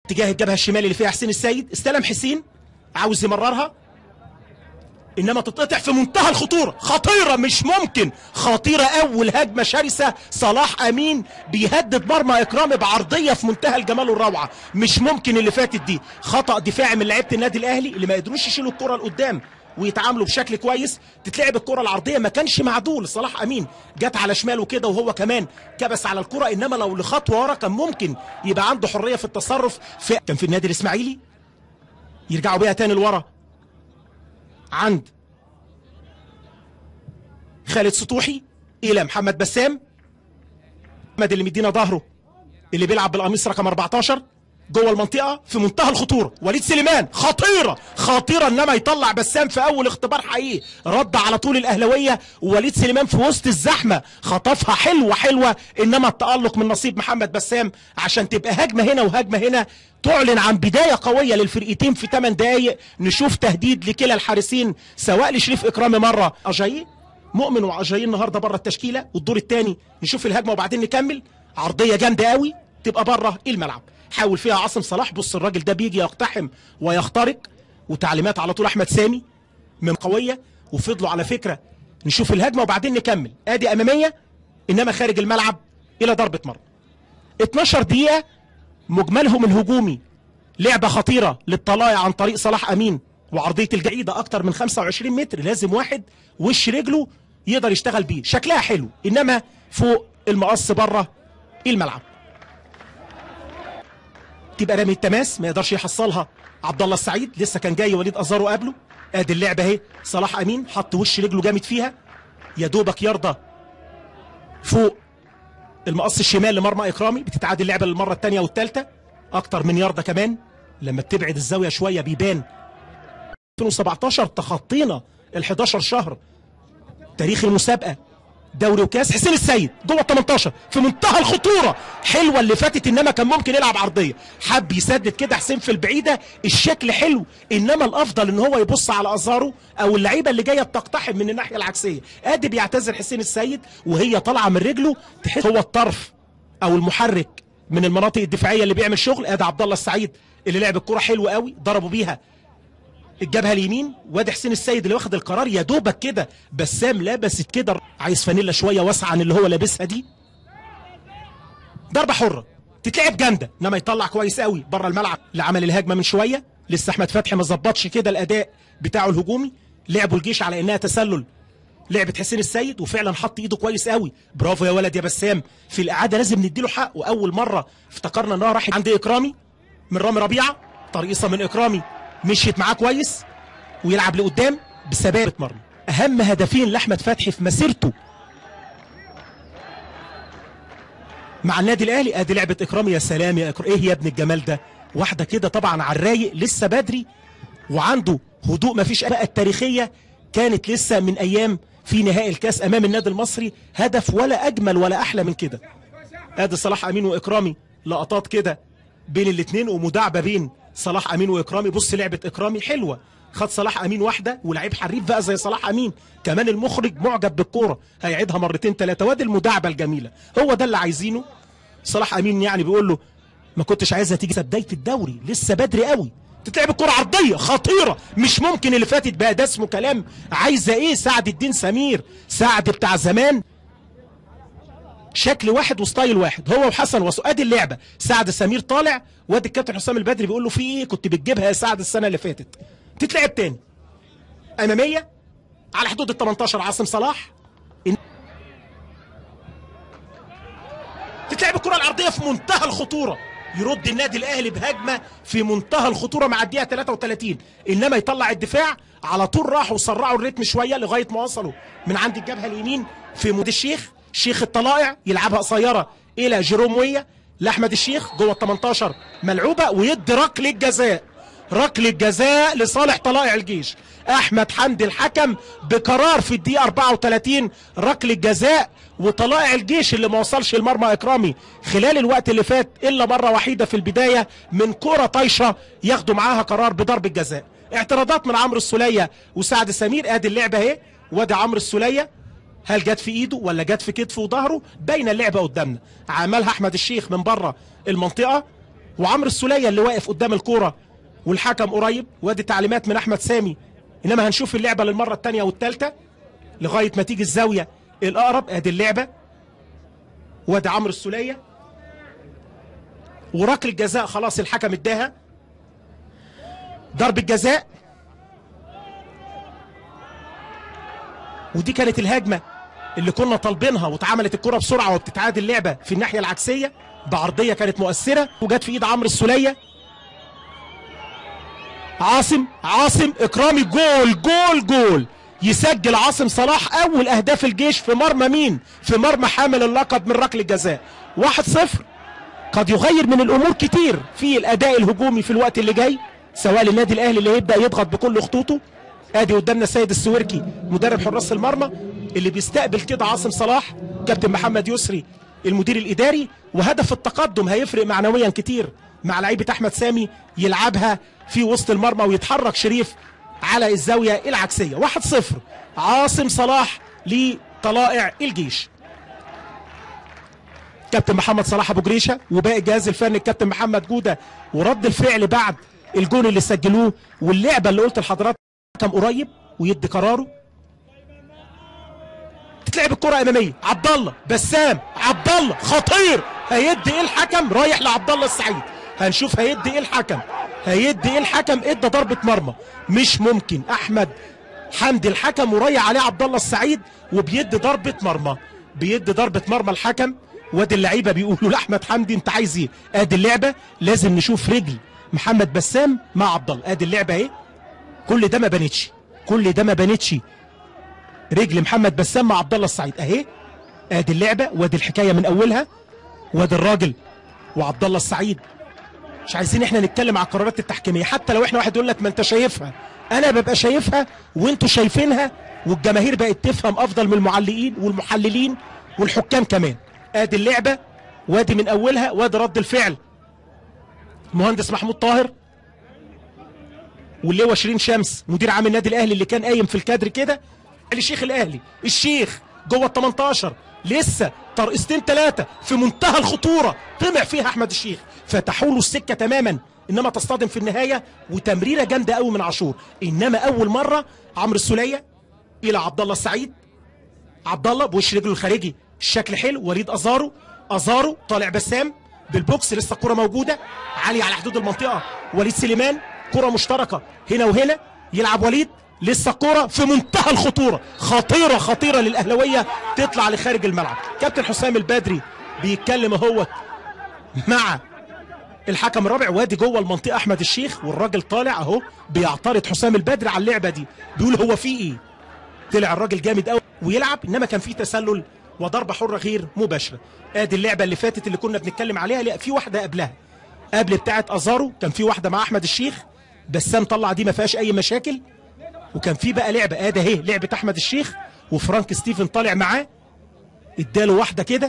اتجاه الجبهه الشمالي اللي فيها حسين السيد استلم حسين عاوز يمررها انما تتقطع في منتهى الخطوره خطيره مش ممكن خطيره اول هجمه شرسه صلاح امين بيهدد مرمى اكرامي بعرضيه في منتهى الجمال والروعه مش ممكن اللي فاتت دي خطا دفاعي من لعيبه النادي الاهلي اللي ما قدروش يشيلوا الكره لقدام ويتعاملوا بشكل كويس تتلعب الكره العرضيه ما كانش معدول صلاح امين جت على شماله كده وهو كمان كبس على الكره انما لو لخطوه ورا كان ممكن يبقى عنده حريه في التصرف في كان في النادي الاسماعيلي يرجعوا بيها تاني لورا عند خالد سطوحي الى محمد بسام محمد اللي مدينا ظهره اللي بيلعب بالقميص رقم 14 جوه المنطقه في منتهى الخطوره وليد سليمان خطيره خطيره انما يطلع بسام في اول اختبار حقيقي رد على طول الاهلاويه ووليد سليمان في وسط الزحمه خطفها حلوه حلوه انما التالق من نصيب محمد بسام عشان تبقى هجمه هنا وهجمه هنا تعلن عن بدايه قويه للفرقتين في 8 دقائق نشوف تهديد لكلا الحارسين سواء لشريف اكرامي مره اجاي مؤمن وعجاي النهارده بره التشكيله والدور الثاني نشوف الهجمه وبعدين نكمل عرضيه جامده قوي تبقى بره الملعب حاول فيها عاصم صلاح بص الراجل ده بيجي يقتحم ويخترق وتعليمات على طول احمد سامي من قويه وفضلوا على فكره نشوف الهجمه وبعدين نكمل ادي اماميه انما خارج الملعب الى ضربه مرمى 12 دقيقه مجملهم الهجومي لعبه خطيره للطلايع عن طريق صلاح امين وعرضيه الجعيده اكتر من 25 متر لازم واحد وش رجله يقدر يشتغل بيه شكلها حلو انما فوق المقص بره الملعب تبقى رامي التماس ما يقدرش يحصلها عبد الله السعيد لسه كان جاي وليد ازارو قبله ادي اللعبه اهي صلاح امين حط وش رجله جامد فيها يا دوبك يرضى فوق المقص الشمال لمرمى اكرامي بتتعادل اللعبه للمره الثانيه والثالثه اكتر من يرضى كمان لما بتبعد الزاويه شويه بيبان 2017 تخطينا ال 11 شهر تاريخ المسابقه دوري وكاس حسين السيد جوه ال 18 في منتهى الخطوره حلوه اللي فاتت انما كان ممكن يلعب عرضيه حب يسدد كده حسين في البعيده الشكل حلو انما الافضل ان هو يبص على ازارو او اللعيبه اللي جايه بتقتحم من الناحيه العكسيه ادي بيعتذر حسين السيد وهي طالعه من رجله تحس هو الطرف او المحرك من المناطق الدفاعيه اللي بيعمل شغل ادي عبد الله السعيد اللي لعب الكره حلوه قوي ضربوا بيها الجبهه اليمين وادي حسين السيد اللي واخد القرار يا دوبك كده بسام لبست كده عايز فانيلا شويه واسعه عن اللي هو لابسها دي ضربه حره تتلعب جامده انما يطلع كويس قوي بره الملعب اللي عمل الهجمه من شويه لسه احمد فتحي ما ظبطش كده الاداء بتاعه الهجومي لعبوا الجيش على انها تسلل لعبة حسين السيد وفعلا حط ايده كويس قوي برافو يا ولد يا بسام في الاعاده لازم نديله حقه اول مره افتكرنا انها راحت عند اكرامي من رامي ربيعه ترقيصه من اكرامي مشيت معاه كويس ويلعب لقدام بثبات مرمى اهم هدفين لاحمد فتحي في مسيرته مع النادي الاهلي ادي لعبه اكرامي يا سلام يا اكرام ايه يا ابن الجمال ده واحده كده طبعا على الرايق لسه بدري وعنده هدوء ما فيش بقى التاريخيه كانت لسه من ايام في نهائي الكاس امام النادي المصري هدف ولا اجمل ولا احلى من كده ادي صلاح امين واكرامي لقطات كده بين الاثنين ومداعبه بين صلاح امين واكرامي بص لعبه اكرامي حلوه خد صلاح امين واحده ولعيب حريف بقى زي صلاح امين كمان المخرج معجب بالكوره هيعيدها مرتين ثلاثه وادي المداعبه الجميله هو ده اللي عايزينه صلاح امين يعني بيقول له ما كنتش عايزها تيجي بدايه الدوري لسه بدري قوي تتلعب الكرة عرضية خطيرة مش ممكن اللي فاتت بقى ده اسمه كلام عايزة ايه سعد الدين سمير سعد بتاع زمان شكل واحد وستايل واحد هو وحسن وسؤاد اللعبة سعد سمير طالع وادي الكابتن حسام البدري بيقول له في ايه كنت بتجيبها يا سعد السنة اللي فاتت تتلعب تاني امامية على حدود ال 18 عاصم صلاح تتلعب الكرة العرضية في منتهى الخطورة يرد النادي الاهلي بهجمه في منتهى الخطوره مع الدقيقه 33 انما يطلع الدفاع على طول راحوا وسرعوا الريتم شويه لغايه ما وصلوا من عند الجبهه اليمين في مود الشيخ شيخ الطلائع يلعبها قصيره الى جيروم ويا لاحمد الشيخ جوه ال 18 ملعوبه ويدي ركله جزاء ركله جزاء لصالح طلائع الجيش احمد حمدي الحكم بقرار في الدقيقه 34 ركله جزاء وطلائع الجيش اللي ما وصلش المرمى اكرامي خلال الوقت اللي فات الا مره وحيده في البدايه من كره طايشه ياخدوا معاها قرار بضرب الجزاء اعتراضات من عمرو السوليه وسعد سمير ادي اللعبه اهي وادي عمرو السوليه هل جت في ايده ولا جت في كتفه وظهره باينه اللعبه قدامنا عملها احمد الشيخ من بره المنطقه وعمرو السوليه اللي واقف قدام الكوره والحكم قريب وادي تعليمات من احمد سامي انما هنشوف اللعبه للمره الثانيه والثالثه لغايه ما تيجي الزاويه الاقرب ادي اللعبه وادي عمرو السوليه وركل الجزاء خلاص الحكم اداها ضربة جزاء ودي كانت الهجمة اللي كنا طالبينها واتعملت الكرة بسرعة وبتتعاد اللعبة في الناحية العكسية بعرضية كانت مؤثرة وجت في ايد عمرو السولية عاصم عاصم اكرامي جول جول جول يسجل عاصم صلاح اول اهداف الجيش في مرمى مين في مرمى حامل اللقب من ركله الجزاء 1-0 قد يغير من الامور كتير في الاداء الهجومي في الوقت اللي جاي سواء للنادي الاهلي اللي هيبدا يضغط بكل خطوطه ادي قدامنا السيد السويركي مدرب حراس المرمى اللي بيستقبل كده عاصم صلاح كابتن محمد يسري المدير الاداري وهدف التقدم هيفرق معنويا كتير مع لعيبه احمد سامي يلعبها في وسط المرمى ويتحرك شريف على الزاويه العكسيه 1-0 عاصم صلاح لطلائع الجيش كابتن محمد صلاح ابو جريشه وباقي الجهاز الفني الكابتن محمد جوده ورد الفعل بعد الجون اللي سجلوه واللعبه اللي قلت لحضراتكم كان قريب ويدي قراره تتلعب الكره اماميه عبد الله بسام عبد الله خطير هيدي ايه الحكم رايح لعبد الله السعيد هنشوف هيدي ايه الحكم هيدي ايه الحكم ادى ضربه مرمى مش ممكن احمد حمدي الحكم ورايح عليه عبد الله السعيد وبيدي ضربه مرمى بيدي ضربه مرمى الحكم وادي اللعيبه بيقولوا لاحمد حمدي انت عايز ايه ادي اللعبه لازم نشوف رجل محمد بسام مع عبد الله ادي اللعبه اهي كل ده ما بانتش كل ده ما بانتش رجل محمد بسام مع عبد الله السعيد اهي ادي اللعبه وادي الحكايه من اولها وادي الراجل وعبد الله السعيد مش عايزين احنا نتكلم على القرارات التحكيميه حتى لو احنا واحد يقول لك ما انت شايفها انا ببقى شايفها وانتوا شايفينها والجماهير بقت تفهم افضل من المعلقين والمحللين والحكام كمان ادي اللعبه وادي من اولها وادي رد الفعل المهندس محمود طاهر واللواء شيرين شمس مدير عام النادي الاهلي اللي كان قايم في الكادر كده الشيخ الاهلي الشيخ جوه ال 18 لسه ترقصتين ثلاثه في منتهى الخطوره طمع فيها احمد الشيخ فتحوا له السكه تماما انما تصطدم في النهايه وتمريره جامده قوي من عاشور انما اول مره عمرو السوليه الى عبد الله السعيد عبد الله بوش رجله الخارجي الشكل حلو وليد ازارو ازارو طالع بسام بالبوكس لسه الكره موجوده عالي على حدود المنطقه وليد سليمان كره مشتركه هنا وهنا يلعب وليد لسه الكره في منتهى الخطوره خطيره خطيره للاهلاويه تطلع لخارج الملعب كابتن حسام البدري بيتكلم اهوت مع الحكم الرابع وادي جوه المنطقه احمد الشيخ والراجل طالع اهو بيعترض حسام البدري على اللعبه دي بيقول هو في ايه طلع الراجل جامد قوي ويلعب انما كان في تسلل وضربه حره غير مباشره ادي اللعبه اللي فاتت اللي كنا بنتكلم عليها لا في واحده قبلها قبل بتاعه ازارو كان في واحده مع احمد الشيخ بسام طلع دي ما فيهاش اي مشاكل وكان في بقى لعبه ادي اهي لعبه احمد الشيخ وفرانك ستيفن طالع معاه اداله واحده كده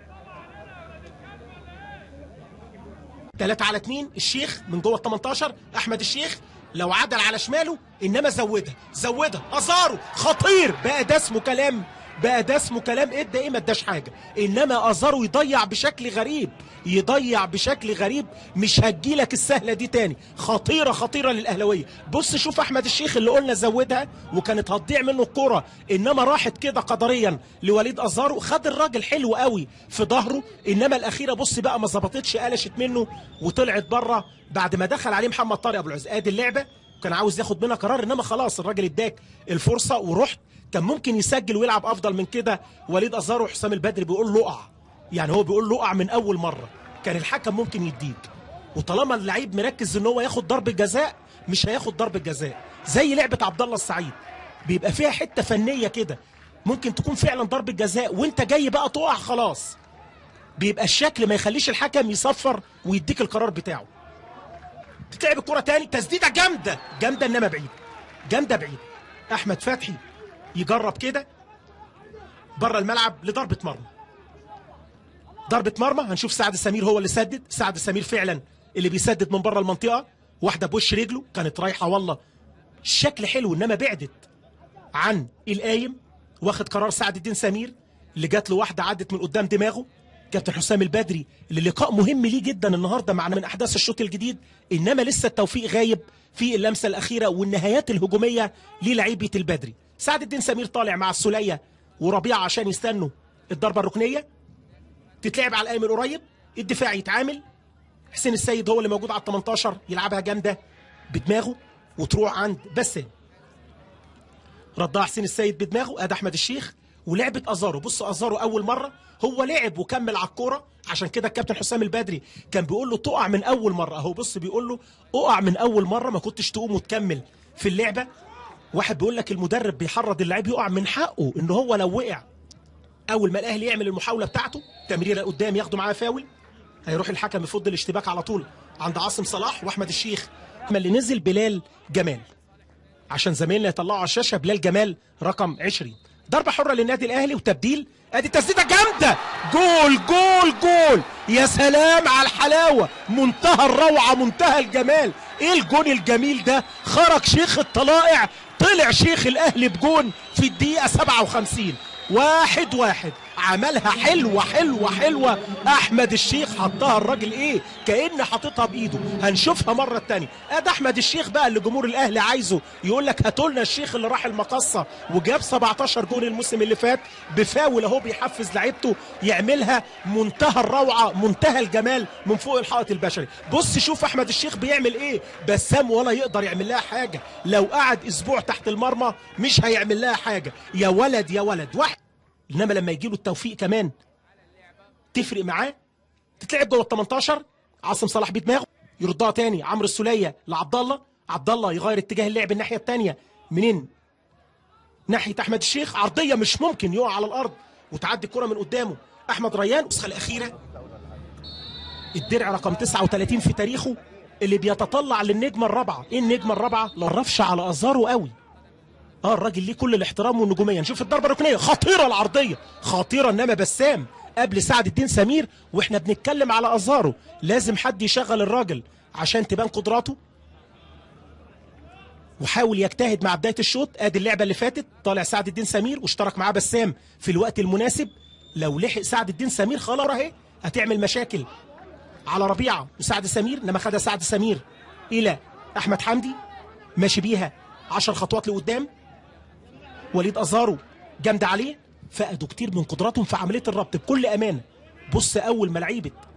3 على 2 الشيخ من جوه ال 18 احمد الشيخ لو عدل على شماله انما زودها زودها ازارو خطير بقى ده اسمه كلام بقى ده اسمه كلام ادى ايه ما اداش حاجه انما ازارو يضيع بشكل غريب يضيع بشكل غريب مش هتجيلك السهله دي تاني خطيره خطيره للاهلاويه بص شوف احمد الشيخ اللي قلنا زودها وكانت هتضيع منه الكوره انما راحت كده قدريا لوليد ازارو خد الراجل حلو قوي في ظهره انما الاخيره بص بقى ما ظبطتش قلشت منه وطلعت بره بعد ما دخل عليه محمد طارق ابو العز ادي اللعبه كان عاوز ياخد منها قرار انما خلاص الراجل اداك الفرصه ورحت كان ممكن يسجل ويلعب افضل من كده وليد ازارو وحسام البدري بيقول له اقع يعني هو بيقول له اقع من اول مره كان الحكم ممكن يديك وطالما اللعيب مركز ان هو ياخد ضربه جزاء مش هياخد ضربه جزاء زي لعبه عبد الله السعيد بيبقى فيها حته فنيه كده ممكن تكون فعلا ضربه جزاء وانت جاي بقى تقع خلاص بيبقى الشكل ما يخليش الحكم يصفر ويديك القرار بتاعه تتلعب الكره تاني تسديده جامده جامده انما بعيد جامده بعيد احمد فتحي يجرب كده بره الملعب لضربه مرمى ضربه مرمى هنشوف سعد السمير هو اللي سدد سعد السمير فعلا اللي بيسدد من بره المنطقه واحده بوش رجله كانت رايحه والله الشكل حلو انما بعدت عن القايم واخد قرار سعد الدين سمير اللي جات له واحده عدت من قدام دماغه كابتن حسام البدري اللي لقاء مهم ليه جدا النهارده معنا من احداث الشوط الجديد انما لسه التوفيق غايب في اللمسه الاخيره والنهايات الهجوميه للاعيبه البدري سعد الدين سمير طالع مع السوليه وربيعه عشان يستنوا الضربه الركنيه تتلعب على الايمن قريب الدفاع يتعامل حسين السيد هو اللي موجود على ال 18 يلعبها جامده بدماغه وتروح عند بسام ردها حسين السيد بدماغه ادي احمد الشيخ ولعبه ازارو بص ازارو اول مره هو لعب وكمل على الكوره عشان كده الكابتن حسام البدري كان بيقول له تقع من اول مره اهو بص بيقول له اقع من اول مره ما كنتش تقوم وتكمل في اللعبه واحد بيقول لك المدرب بيحرض اللاعب يقع من حقه ان هو لو وقع اول ما الاهلي يعمل المحاوله بتاعته تمريره قدام ياخدوا معاه فاول هيروح الحكم يفض الاشتباك على طول عند عاصم صلاح واحمد الشيخ اما اللي نزل بلال جمال عشان زمايلنا يطلعوا على الشاشه بلال جمال رقم 20 ضربه حره للنادي الاهلي وتبديل ادي تسديده جامده جول جول جول يا سلام على الحلاوه منتهى الروعه منتهى الجمال ايه الجون الجميل ده خرج شيخ الطلائع طلع شيخ الاهلي بجون في الدقيقه 57 واحد واحد عملها حلوة حلوة حلوة أحمد الشيخ حطها الراجل إيه كأن حاططها بإيده هنشوفها مرة تانية أد أحمد الشيخ بقى اللي جمهور الأهلي عايزه يقول لك هاتولنا الشيخ اللي راح المقصة وجاب 17 جول الموسم اللي فات بفاول أهو بيحفز لعيبته يعملها منتهى الروعة منتهى الجمال من فوق الحائط البشري بص شوف أحمد الشيخ بيعمل إيه بسام ولا يقدر يعمل لها حاجة لو قعد أسبوع تحت المرمى مش هيعمل لها حاجة يا ولد يا ولد واحد انما لما يجي له التوفيق كمان تفرق معاه تتلعب جوه ال 18 عاصم صلاح بدماغه يردها تاني عمرو السوليه لعبد الله عبد الله يغير اتجاه اللعب الناحيه الثانيه منين ناحيه احمد الشيخ عرضيه مش ممكن يقع على الارض وتعدي الكره من قدامه احمد ريان النسخه الاخيره الدرع رقم 39 في تاريخه اللي بيتطلع للنجمه الرابعه ايه النجمه الرابعه لا رفش على ازاره قوي اه الراجل ليه كل الاحترام والنجوميه نشوف الضربه الركنيه خطيره العرضيه خطيره انما بسام قبل سعد الدين سمير واحنا بنتكلم على ازارو لازم حد يشغل الراجل عشان تبان قدراته وحاول يجتهد مع بدايه الشوط ادي اللعبه اللي فاتت طالع سعد الدين سمير واشترك معاه بسام في الوقت المناسب لو لحق سعد الدين سمير خلاص اهي هتعمل مشاكل على ربيعه وسعد سمير انما خدها سعد سمير الى احمد حمدي ماشي بيها 10 خطوات لقدام وليد ازارو جامده عليه فقدوا كتير من قدراتهم في عمليه الربط بكل امانه بص اول ما لعيبه